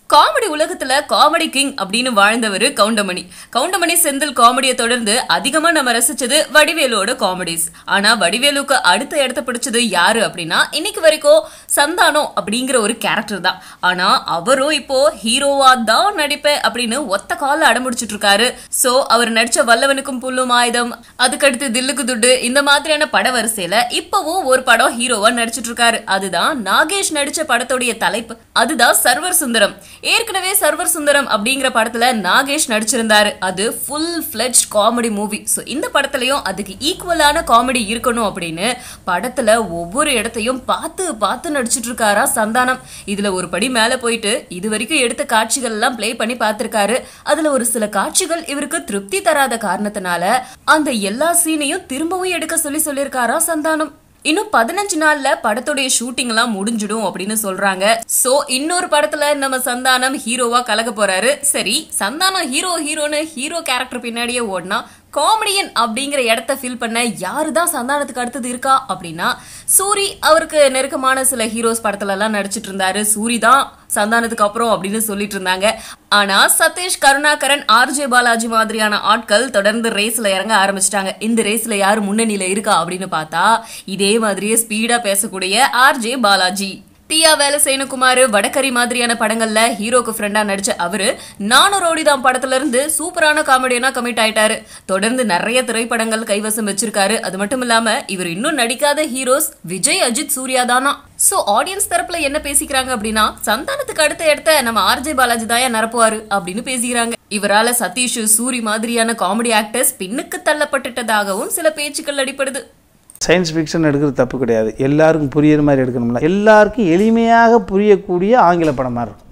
comedy உலகத்துல comedy king அப்படின்னு வாழ்ந்தவர் கவுண்டமணி கவுண்டமணி செந்தில் காமெடியை தொடர்ந்து அதிகமா நம்ம ரசிச்சது வடிவேலுவோட காமெடிஸ் ஆனா வடிவேலுக்கு அடுத்த இடத்த பிடிச்சது யாரு அப்படின்னா இன்னைக்கு வரைக்கும் சந்தானம் அப்படிங்கிற ஒரு கேரக்டர் தான் ஆனா அவரும் இப்போ ஹீரோவா தான் நடிப்பேன் அப்படின்னு ஒத்த கால அடம்பிடிச்சிட்டு இருக்காரு சோ அவர் நடிச்ச வல்லவனுக்கும் புல்லும் ஆயுதம் அதுக்கடுத்து தில்லுக்கு துட்டு இந்த மாதிரியான பட வரிசையில இப்பவும் ஒரு படம் ஹீரோவா நடிச்சிட்டு இருக்காரு அதுதான் நாகேஷ் நடிச்ச படத்துடைய தலைப்பு அதுதான் சர்வர் சுந்தரம் ஏற்கனவே சர்வர் சுந்தரம் அப்படிங்கிற படத்துல நாகேஷ் நடிச்சிருந்தாரு அது full fledge comedy movie so இந்த படத்துலயும் அதுக்கு ஈக்குவலான காமெடி இருக்கணும் அப்படின்னு படத்துல ஒவ்வொரு இடத்தையும் பார்த்து பார்த்து நடிச்சிட்டு இருக்காரா சந்தானம் இதுல ஒரு படி மேல போயிட்டு இது வரைக்கும் எடுத்த காட்சிகள் எல்லாம் ப்ளே பண்ணி பார்த்திருக்காரு அதுல ஒரு சில காட்சிகள் இவருக்கு திருப்தி தராத காரணத்தினால அந்த எல்லா சீனையும் திரும்பவும் எடுக்க சொல்லி சொல்லியிருக்காரா சந்தானம் இன்னும் பதினஞ்சு நாள்ல படத்துடைய ஷூட்டிங் எல்லாம் முடிஞ்சிடும் அப்படின்னு சொல்றாங்க சோ இன்னொரு படத்துல நம்ம சந்தானம் ஹீரோவா கலக்க போறாரு சரி சந்தானம் ஹீரோ ஹீரோன்னு ஹீரோ கேரக்டர் பின்னாடியே ஓடினா காமெடியன் அப்படிங்கிற இடத்த ஃபில் பண்ண யாரு தான் சந்தானத்துக்கு அடுத்தது இருக்கா அப்படின்னா சூரி அவருக்கு நெருக்கமான சில ஹீரோஸ் படத்துல எல்லாம் நடிச்சிட்டு இருந்தாரு சூரி தான் சந்தானத்துக்கு அப்புறம் அப்படின்னு சொல்லிட்டு இருந்தாங்க ஆனா சதீஷ் கருணாகரன் ஆர்ஜே பாலாஜி மாதிரியான ஆட்கள் தொடர்ந்து ரேஸ்ல இறங்க ஆரம்பிச்சிட்டாங்க இந்த ரேஸ்ல யாரு முன்னணியில இருக்கா அப்படின்னு பார்த்தா இதே மாதிரியே ஸ்பீடா பேசக்கூடிய ஆர்ஜே பாலாஜி தியா வேலசேனகுமார் வடக்கரி மாதிரியான படங்கள்ல ஹீரோக்கு ஃப்ரெண்டா நடிச்ச அவரு நானும் ரோடிதாம் படத்துல இருந்து சூப்பரான காமெடியனா கமிட் ஆயிட்டாரு தொடர்ந்து நிறைய திரைப்படங்கள் கைவசம் வச்சிருக்காரு அது மட்டும் இல்லாம இவர் இன்னும் நடிக்காத ஹீரோஸ் விஜய் அஜித் சூர்யா தானா சோ ஆடியன்ஸ் தரப்புல என்ன பேசிக்கிறாங்க அப்படின்னா சந்தானத்துக்கு அடுத்த இடத்த நம்ம ஆர்ஜே பாலாஜி தாயா நிரப்புவாரு அப்படின்னு பேசிக்கிறாங்க இவரால சதீஷ் சூரி மாதிரியான காமெடி ஆக்டர்ஸ் பின்னுக்கு தள்ளப்பட்டுட்டதாகவும் சில பேச்சுக்கள் அடிப்படுது சயின்ஸ் ஃபிக்ஷன் எடுக்கிறது தப்பு கிடையாது எல்லாருக்கும் புரியுற மாதிரி எடுக்கணும்ல எல்லாருக்கும் எளிமையாக புரியக்கூடிய ஆங்கில படமாக இருக்கும்